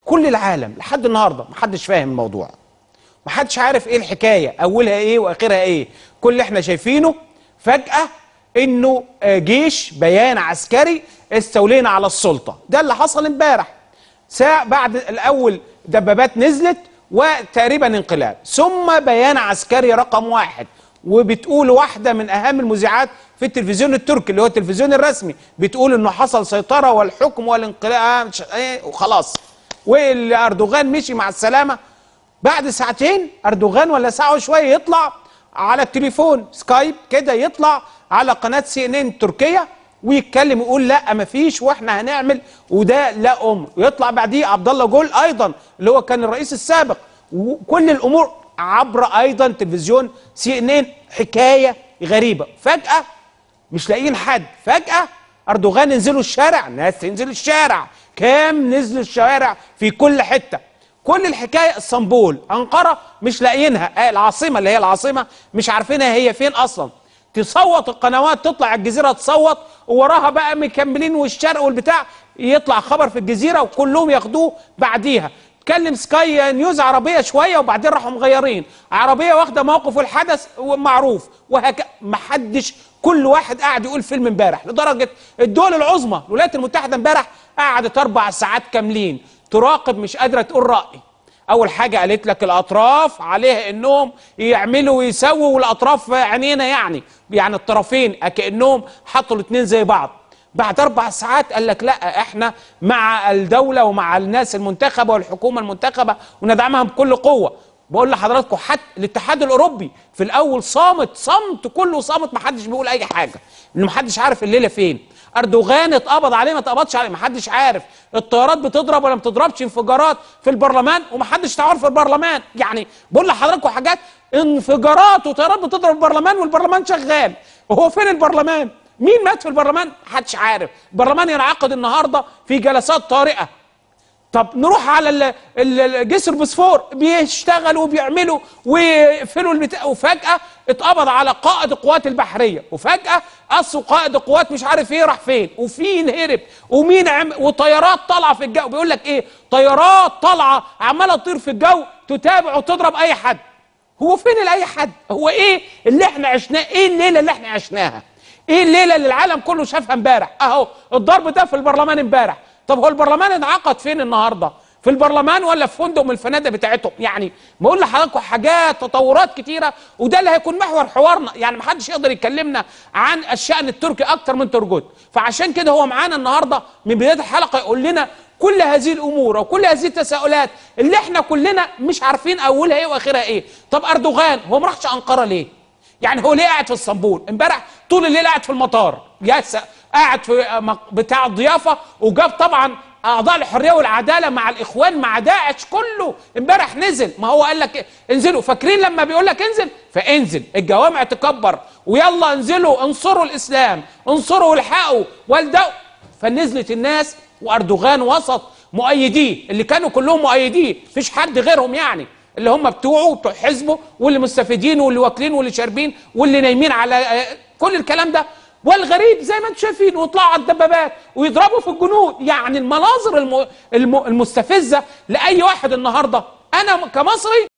كل العالم لحد النهارده محدش فاهم الموضوع محدش عارف ايه الحكايه اولها ايه واخرها ايه كل اللي احنا شايفينه فجاه انه آه، جيش بيان عسكري استولينا على السلطه ده اللي حصل امبارح ساعة بعد الاول دبابات نزلت وتقريبا انقلاب ثم بيان عسكري رقم واحد وبتقول واحده من اهم المذيعات في التلفزيون التركي اللي هو التلفزيون الرسمي بتقول انه حصل سيطره والحكم والانقلاب مش- إيه، وخلاص والاردوغان مشي مع السلامه بعد ساعتين اردوغان ولا ساعه وشويه يطلع على التليفون سكايب كده يطلع على قناه سي ان ان تركيا ويتكلم يقول لا مفيش واحنا هنعمل وده لا امر ويطلع بعديه عبد الله جول ايضا اللي هو كان الرئيس السابق وكل الامور عبر ايضا تلفزيون سي ان ان حكايه غريبه فجاه مش لاقيين حد فجأة أردوغان ينزلوا الشارع ناس تنزل الشارع كام نزلوا الشوارع في كل حتة كل الحكاية اسطنبول أنقرة مش لاقيينها آه العاصمة اللي هي العاصمة مش عارفينها هي فين أصلا تصوت القنوات تطلع الجزيرة تصوت ووراها بقى مكملين والشرق والبتاع يطلع خبر في الجزيرة وكلهم ياخدوه بعديها تكلم سكاي نيوز عربيه شويه وبعدين راحوا مغيرين عربيه واخده موقف الحدث معروف وهكذا محدش كل واحد قاعد يقول فيلم امبارح لدرجه الدول العظمى الولايات المتحده امبارح قعدت اربع ساعات كاملين تراقب مش قادره تقول راي اول حاجه قالت لك الاطراف عليها انهم يعملوا ويسووا والاطراف عينينا يعني يعني الطرفين كانهم حطوا الاثنين زي بعض بعد اربع ساعات قال لك لا احنا مع الدوله ومع الناس المنتخبه والحكومه المنتخبه وندعمها بكل قوه بقول لحضراتكم حتى الاتحاد الاوروبي في الاول صامت صمت كله صامت ما حدش بيقول اي حاجه ان ما حدش عارف الليله فين اردوغان اتقبض عليه ما اتقبضش عليه ما حدش عارف الطيارات بتضرب ولا ما بتضربش انفجارات في البرلمان وما حدش تعرف في البرلمان يعني بقول لحضراتكم حاجات انفجارات وطيارات بتضرب البرلمان والبرلمان شغال وهو فين البرلمان مين مات في البرلمان محدش عارف البرلمان ينعقد النهارده في جلسات طارئه طب نروح على ال- ال- ال- جسر بوسفور بيشتغلوا وبيعملوا ويقفلوا البتاع وفجأة اتقبض على قائد القوات البحرية وفجأة أصل قائد القوات مش عارف ايه راح فين وفين هرب ومين عم وطيارات طالعة في الجو بيقول لك ايه طيارات طالعة عمالة تطير في الجو تتابع وتضرب أي حد هو فين لأي حد هو ايه اللي احنا عشناه ايه الليلة اللي احنا عشناها ايه الليله اللي العالم كله شافها امبارح اهو الضرب ده في البرلمان امبارح طب هو البرلمان انعقد فين النهارده في البرلمان ولا في فندق من الفنادق بتاعتهم يعني بقول لحضراتكم حاجات تطورات كتيره وده اللي هيكون محور حوارنا يعني محدش يقدر يكلمنا عن الشان التركي اكتر من ترجوت فعشان كده هو معانا النهارده من بدايه الحلقه يقول لنا كل هذه الامور وكل هذه التساؤلات اللي احنا كلنا مش عارفين اولها ايه واخرها ايه طب اردوغان هو ما راحش انقره ليه يعني هو ليه قاعد في اسطنبول امبارح طول الليل قاعد في المطار يس قاعد في مق- بتاع الضيافه وجاب طبعا اعضاء الحريه والعداله مع الاخوان مع داعش كله امبارح نزل ما هو قال لك إيه؟ انزلوا فاكرين لما بيقول لك انزل فانزل الجوامع تكبر ويلا انزلوا انصروا الاسلام انصروا والحقوا والدوا فنزلت الناس واردوغان وسط مؤيديه اللي كانوا كلهم مؤيديه مفيش حد غيرهم يعني اللي هم بتوعه وبتوع حزبه واللي مستفيدين واللي واكلين واللي شاربين واللي نايمين على آه، كل الكلام ده والغريب زي ما انتم شايفين ويطلعوا على الدبابات ويضربوا في الجنود يعني المناظر الم... الم... المستفزه لاي واحد النهارده انا كمصري